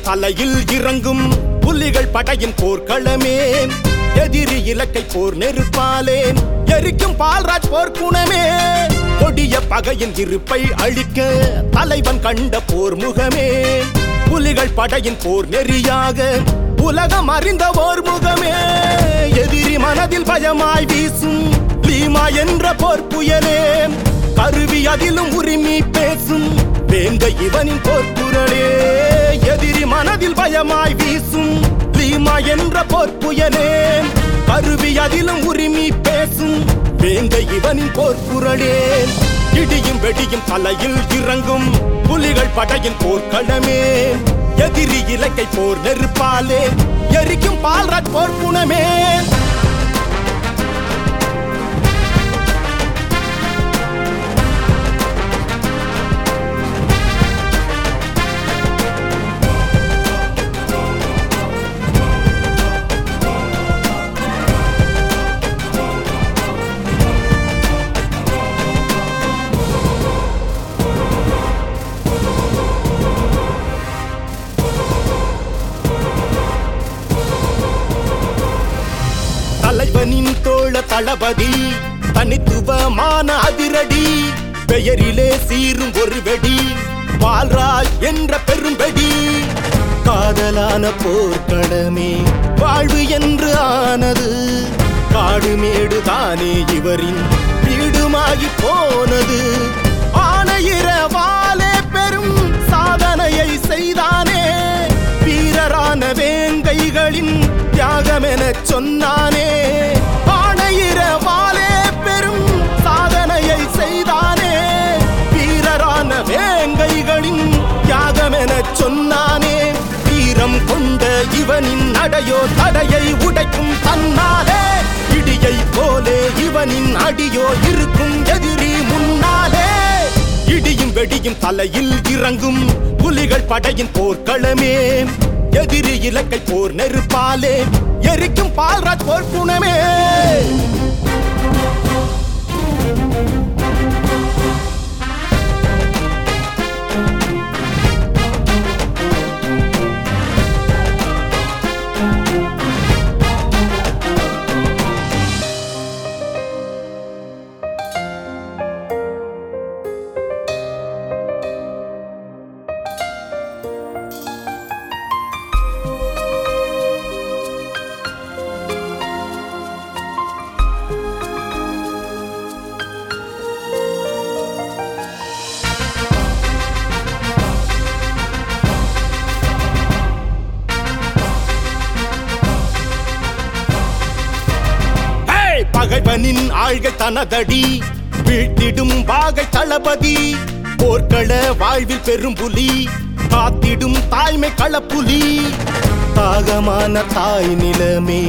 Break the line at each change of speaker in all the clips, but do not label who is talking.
தலையில் இறங்கும் புலிகள் படையின் போர்க்களமே எதிரி இலக்கை போர் நெருப்பாலே எரிக்கும் பால்ராஜ் போர்க்குணமே கொடிய பகையின் இருப்பை அழிக்க தலைவன் கண்ட போர் முகமே புலிகள் படையின் போர் நெறியாக உலகம் அறிந்த ஓர் முகமே எதிரி மனதில் பயமாய் வீசும் பீமா என்ற போர் புயலே கருவி அதிலும் உரிமை பேசும் வேங்க இவனின் போர்க்குரலே எதிரி மனதில் பயமாய் வீசும் பீமா என்ற போர் புயலே கருவி அதிலும் உரிமை பேசும் வேங்க இவனின் போர்க்குரலே இடியும் வெடியும் தலையில் இறங்கும் புலிகள் படையின் போர்க்களமே எதிரி இலக்கை போர் நெருப்பாலே எரிக்கும் பால்ராஜ் போர்க்குணமே தலைவனின் தோழ தளபதி தனித்துவமான அதிரடி பெயரிலே சீரும் ஒரு வெடி பால்ராஜ் என்ற பெரும்பெடி காதலான போர்க்களமே வாழ்வு என்று ஆனது காடு மேடு தானே இவரின் வீடுமாகி போனது ஆணையிரவாலே பெரும் சாதனையை செய்தானே வீரரான வேங்கைகளின் தியாகமென சொன்னானே ஆணையிரவாலே பெரும் சாதனையை செய்தானே வீரரான வேங்கைகளின் தியாகமென சொன்னானே வீரம் கொண்ட இவனின் நடையோ தடையை உடைக்கும் தன்னாலே இடியை போலே இவனின் அடியோ இருக்கும் எதிரி முன்னாலே இடியும் வெடியும் தலையில் இறங்கும் புலிகள் படையின் போர்க்களமே எதிரி இலக்கை போர் நெருப்பாலே எரிக்கும் பால்ராஜ் போர்க்குணமே ஏய், பகைவனின் ஆள்கை தனதடி வீழ்த்திடும் வாகை தளபதி போர்க்கள வாழ்வில் பெரும் புலி காத்திடும் தாய்மை களப்புலி தாகமான தாய் நிலமே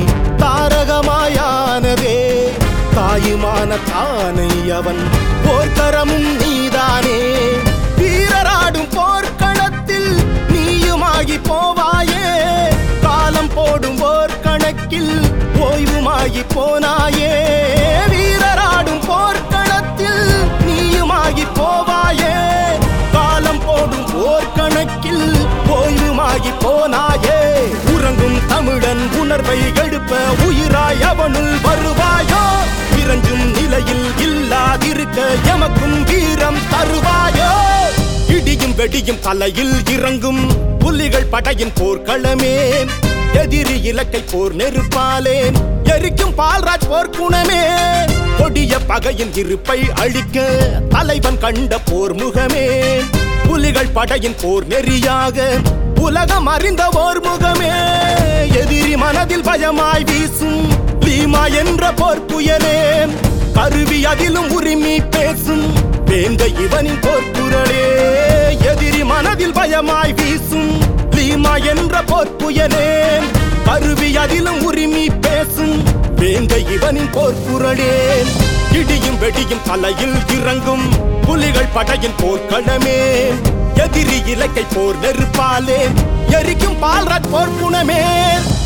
தாரகமாயானதே தாயுமான தானை அவன் போர்க்கரமும் நீதானே வீரராடும் போர்க்களத்தில் நீயுமாகி போவாயே காலம் போடும் ஓர் கணக்கில் ஓய்வுமாகி போனாயே வீரராடும் போர்க்களத்தில் நீயுமாகி போவாயே காலம் போடும் ஓர் கணக்கில் ஓய்வுமாகி போனாயே உறங்கும் தமிழன் உணர்வை எழுப்ப உயிராய் அவனுள் வருவாயோ இறஞ்சும் நிலையில் இல்லாதிருக்க எமக்கும் வீரம் தருவாயோ இடியும் வெடியும் தலையில் இறங்கும் புலிகள் படையின் போர்க்களமே எதிரி இலக்கை போர் நெருப்பாலே எரிக்கும் பால்ராஜ் போர்க்குணமே கொடிய பகையின் இருப்பை அழிக்க தலைவன் கண்ட போர் முகமே புலிகள் படையின் போர் நெறியாக உலகம் அறிந்த ஓர் முகமே எதிரி மனதில் பயமாய் வீசும் பீமா என்ற போர் புயலே கருவி அதிலும் உரிமை பேசும் வேங்க இவனின் போர்க்குரலே எதிரி மனதில் பயமாய் வீசும் பீமா என்ற போர் புயலே கருவி அதிலும் உரிமை பேசும் வேங்க இவனின் போர்க்குரலே இடியும் வெடியும் தலையில் இறங்கும் புலிகள் படையின் போர்க்களமே எதிரி இலக்கை போர் நெருப்பாலே எரிக்கும் பால்ராஜ் போர்க்குணமே